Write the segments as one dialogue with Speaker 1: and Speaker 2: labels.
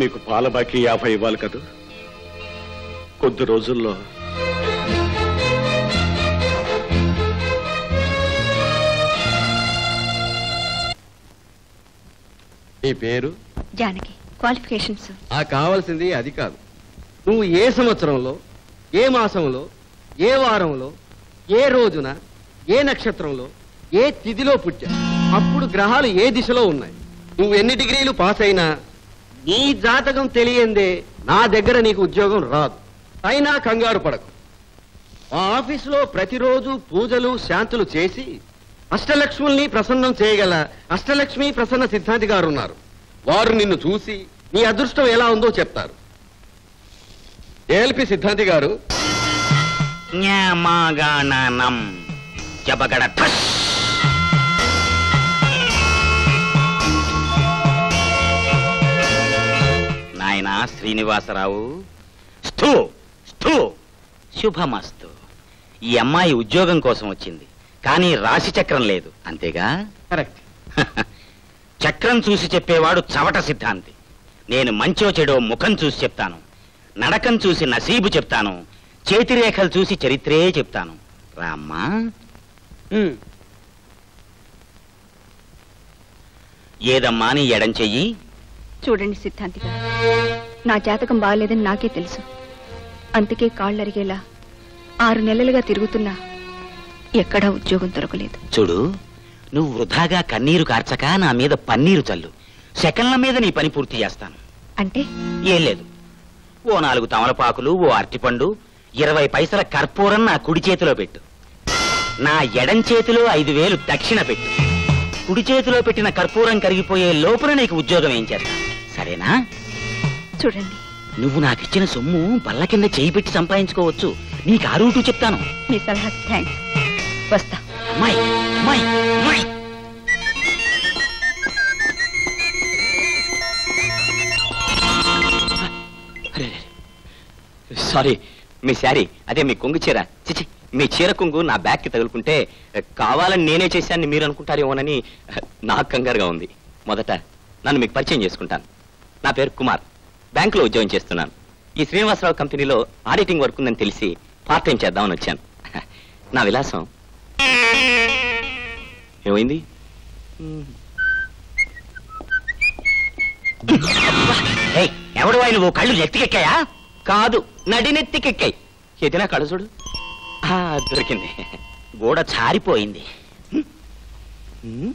Speaker 1: నీకు పాల బాకీ యాభై ఇవ్వాలి కదూ కొద్ది రోజుల్లో
Speaker 2: నీ పేరు
Speaker 3: జానకి క్వాలిఫికేషన్స్
Speaker 2: ఆ కావాల్సింది అది కాదు నువ్వు ఏ సంవత్సరంలో ఏ మాసంలో ఏ వారంలో ఏ రోజున ఏ నక్షత్రంలో ఏ తిథిలో పుట్టా అప్పుడు గ్రహాలు ఏ దిశలో ఉన్నాయి నువ్వు ఎన్ని డిగ్రీలు పాస్ అయినా నీ జాతకం తెలియందే నా దగ్గర నీకు ఉద్యోగం రాదు అయినా కంగారు పడకు మా ఆఫీసులో ప్రతిరోజు పూజలు శాంతులు చేసి అష్టలక్ష్ముల్ని ప్రసన్నం చేయగల అష్టలక్ష్మి ప్రసన్న సిద్ధాంతి గారు ఉన్నారు వారు నిన్ను చూసి నీ అదృష్టం ఎలా ఉందో చెప్తారు ఏఎల్పి సిద్ధాంతి గారు
Speaker 4: జ్ఞామాగాణనం జబగడ ఠస్ నాయనా శ్రీనివాసరావు స్థూ స్థూ శుభమస్తు ఈ అమ్మాయి ఉద్యోగం కోసం వచ్చింది కానీ రాశి చక్రం లేదు అంతేగా
Speaker 2: కరెక్ట్
Speaker 4: చక్రం చూసి చెప్పేవాడు చవట సిద్ధాంతి నేను మంచో చెడో ముఖం చూసి చెప్తాను నడకం చూసి నసీబు చెప్తాను చేతి రేఖలు చూసి చరిత్రే చెప్తాను రామ్మా ఏదమ్మా నీ ఎడం చెయ్యి
Speaker 3: చూడండి సిద్ధాంతి గారు నా జాతకం బాగలేదని నాకే తెలుసు అందుకే కాళ్ళు అరిగేలా ఆరు నెలలుగా తిరుగుతున్నా ఎక్కడా ఉద్యోగం దొరకలేదు
Speaker 4: చూడు నువ్వు వృధాగా కన్నీరు కార్చక నా మీద పన్నీరు చల్లు సెకండ్ల మీద నీ పని పూర్తి చేస్తాను
Speaker 3: అంటే
Speaker 4: ఏం లేదు ఓ నాలుగు తమలపాకులు ఓ అరటిపండు ఇరవై పైసల కర్పూరం నా కుడి చేతిలో పెట్టు నా ఎడం చేతిలో ఐదు వేలు దక్షిణ పెట్టు కుడి చేతిలో పెట్టిన కర్పూరం కరిగిపోయే లోపల నీకు ఉద్యోగం ఏం చేస్తా సరేనా
Speaker 3: చూడండి
Speaker 4: నువ్వు నాకిచ్చిన సొమ్ము బల్ల కింద చేయి పెట్టి సంపాదించుకోవచ్చు నీకు ఆ రూటు చెప్తాను
Speaker 3: మీ సలహా థ్యాంక్స్ వస్తా
Speaker 4: అమ్మాయి అమ్మాయి అమ్మాయి
Speaker 5: సారీ మీ శారీ అదే మీ కొంగు చీర చిచి మీ చీర కొంగు నా బ్యాగ్కి తగులుకుంటే కావాలని నేనే చేశాను మీరు అనుకుంటారేమోనని నాకు కంగారుగా ఉంది మొదట నన్ను మీకు పరిచయం చేసుకుంటాను నా పేరు కుమార్ బ్యాంకులో ఉద్యోగం చేస్తున్నాను ఈ శ్రీనివాసరావు కంపెనీలో ఆడిటింగ్ వర్క్ ఉందని తెలిసి పార్ట్ టైం చేద్దామని వచ్చాను నా విలాసం ఏమైంది
Speaker 4: ఏయ్, ఎవడు వాయి నువ్వు కళ్ళు నెత్తికెక్కాయా
Speaker 5: కాదు నడినెత్తికెక్కాయి ఏదైనా కళ చూడు ఆ, దొరికింది
Speaker 4: గోడ చారిపోయింది
Speaker 5: ఉమ్.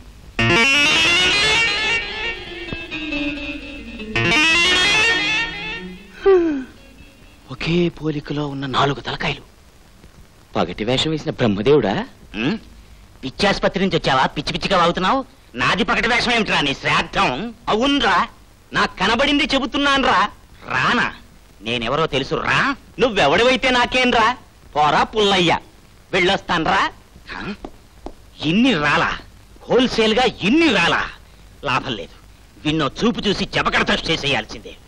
Speaker 5: ఒకే పోలికలో ఉన్న నాలుగు తలకాయలు పగటి వేషం వేసిన బ్రహ్మదేవుడా
Speaker 4: ఉమ్? పిచ్చాసుపత్రి నుంచి వచ్చావా పిచ్చి పిచ్చిగా వాగుతున్నావు నాది పకటి వేషం ఏమిట్రా నీ శ్రాద్ధం అవునరా నాకు కనబడింది చెబుతున్నానురా రానా నేనెవరో తెలుసు రా
Speaker 5: నువ్వెవడివైతే నాకేంరా
Speaker 4: పోరా పుల్లయ్య వెళ్ళొస్తాన్రా హ? ఇన్ని రాలా హోల్సేల్ గా ఇన్ని రాలా లాభం లేదు విన్నో చూపు చూసి జబకడత చేసేయాల్సిందే